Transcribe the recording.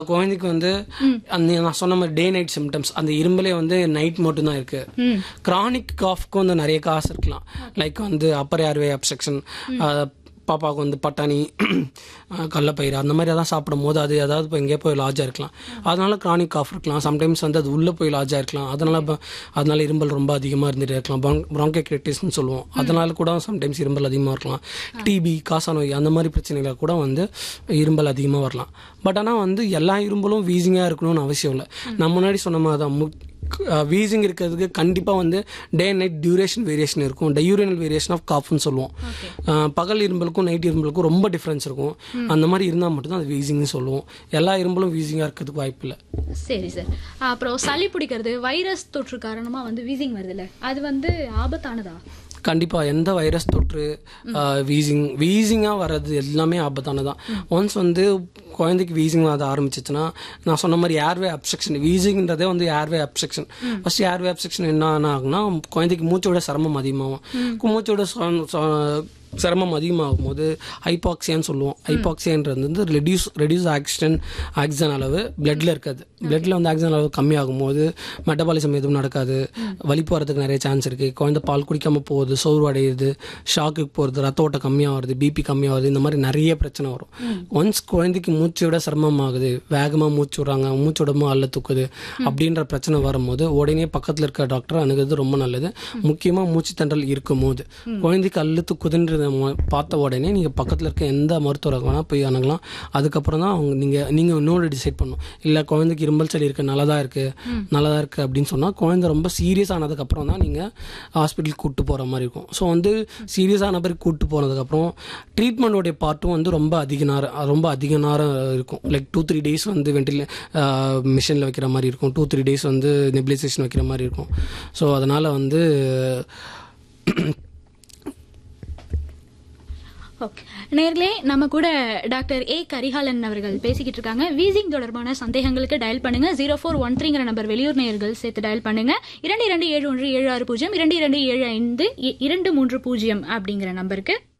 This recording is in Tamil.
குழந்தைக்கு வந்து அந்த நான் சொன்ன மாதிரி டே நைட் சிம்டம்ஸ் அந்த இரும்பலே வந்து நைட் மட்டும் தான் இருக்கு கிரானிக் காஃப்க்கு வந்து நிறைய காசு இருக்கலாம் லைக் வந்து அப்பர் ஏர்வே அப்செக்ஷன் பாப்பாவுக்கு வந்து பட்டாணி அஹ், கடலப்பயிறு அந்த மாதிரி எதாவது சாப்பிடும் போது அது ஏதாவது இப்போ எங்கேயோ போய் லாஜாக இருக்கலாம் அதனால கிரானிக் காஃப் இருக்கலாம் சம்டைம்ஸ் வந்து அது உள்ளே போய் லாஜாக இருக்கலாம் அதனால இப்போ அதனால இரும்பல் ரொம்ப அதிகமாக இருந்துகிட்டே இருக்கலாம் ப்ராங்கோக்ரைட்டிஸ்னு சொல்லுவோம் அதனால கூட சம்டைம்ஸ் இரும்பல் அதிகமாக இருக்கலாம் டிபி காசநோய் அந்த மாதிரி பிரச்சனைகளை கூட வந்து இரும்பல் அதிகமாக வரலாம் பட் ஆனால் வந்து எல்லா இரும்பலும் வீசிங்காக இருக்கணும்னு அவசியம் இல்லை நான் முன்னாடி சொன்ன மாதிரி தான் முக் வீசிங் இருக்கிறதுக்கு கண்டிப்பாக வந்து day and night duration variation இருக்கும் டயூரேனல் வேரியேஷன் ஆஃப் காஃப்னு சொல்லுவோம் அஹ், பகல் இரும்பலுக்கும் நைட் இரும்பலுக்கும் ரொம்ப டிஃப்ரென்ஸ் இருக்கும் அந்த மாதிரி இருந்தால் மட்டும்தான் அது வீசிங்னு சொல்லுவோம் எல்லா இரும்பலும் வீசிங்காக இருக்கிறதுக்கு வாய்ப்பு இல்லை சரி சார் அப்புறம் சளி பிடிக்கிறது வைரஸ் தொற்று காரணமா வந்து வீசிங் வருதுல்ல அது வந்து ஆபத்தானதா கண்டிப்பாக எந்த வைரஸ் தொற்று வீசிங் வீசிங்காக வர்றது எல்லாமே ஆபத்தானதான் ஒன்ஸ் வந்து குழந்தைக்கு வீசிங் வர ஆரம்பிச்சிச்சுன்னா நான் சொன்ன மாதிரி ஏர்வே அப்செக்ஷன் வீசிங்ன்றதே வந்து airway obstruction first airway obstruction என்ன ஆகும்னா குழந்தைக்கு மூச்சோட சிரமம் அதிகமாகும் மூச்சோட சொ- சொ- சிரமம் அதிகமாகும் போது ஹைபாக்சியான்னு சொல்லுவோம் ஹைபாக்சியான்றது வந்து ரெடியூஸ் ரெடியூஸ் ஆக்சிஜன் ஆக்சிஜன் அளவு பிளட்ல இருக்காது பிளட்ல வந்து ஆக்சிஜன் அளவு கம்மியாகும் போது மெட்டபாலிசம் எதுவும் நடக்காது வலி போகிறதுக்கு நிறைய சான்ஸ் இருக்கு குழந்தை பால் குடிக்காம போகுது சோர்வு அடையுது ஷாக்குக்கு போகிறது ரத்த ஓட்டம் கம்மியாகிறது பிபி கம்மியாகுது இந்த மாதிரி நிறைய பிரச்சனை வரும் ஒன்ஸ் குழந்தைக்கு மூச்சு விட சிரமம் ஆகுது வேகமாக மூச்சு விடுறாங்க மூச்சு விடமோ அல்ல தூக்குது அப்படின்ற பிரச்சனை வரும்போது உடனே பக்கத்தில் இருக்க டாக்டர் அணுகிறது ரொம்ப நல்லது முக்கியமாக மூச்சு திணறல் இருக்கும்போது குழந்தைக்கு அல்லு தூக்குதுன்றத மொ- பார்த்த உடனே நீங்கள் பக்கத்தில் இருக்க எந்த மருத்துவரை வேணால் போய் அணுகலாம் அதுக்கப்புறம் தான் அவங்க நீங்கள் நீங்கள் இன்னொரு டிசைட் பண்ணணும் இல்லை குழந்தைக்கு இரும்பல் சளி இருக்குது நல்லதா இருக்குது நல்லதா இருக்குது அப்படின்னு சொன்னால் குழந்தை ரொம்ப சீரியஸ் ஆனதுக்கப்புறம் தான் நீங்கள் ஹாஸ்பிட்டலுக்கு கூப்பிட்டு போகிற மாதிரி இருக்கும் ஸோ வந்து சீரியஸ் ஆன பிறகு கூப்பிட்டு போனதுக்கப்புறம் ட்ரீட்மெண்ட்டோடைய பார்ட்டும் வந்து ரொம்ப அதிக நேரம் ரொம்ப அதிக நேரம் இருக்கும் லைக் டூ த்ரீ டேஸ் வந்து வெண்டிலே மிஷினில் வைக்கிற மாதிரி இருக்கும் டூ த்ரீ டேஸ் வந்து நெபிலைசேஷன் வைக்கிற மாதிரி இருக்கும் ஸோ அதனால் வந்து ஓகே நேர்களே நம்ம கூட டாக்டர் ஏ கரிகாலன் அவர்கள் பேசிக்கிட்டு இருக்காங்க வீசிங் தொடர்பான சந்தேகங்களுக்கு டயல் பண்ணுங்க ஜீரோ ஃபோர் ஒன் த்ரீங்கிற நம்பர் வெளியூர் நேயர்கள் சேர்த்து டயல் பண்ணுங்க இரண்டு இரண்டு ஏழு ஒன்று ஏழு ஆறு பூஜ்ஜியம் இரண்டு இரண்டு ஏழு ஐந்து இ- இரண்டு மூன்று பூஜ்ஜியம் அப்படிங்கிற நம்பருக்கு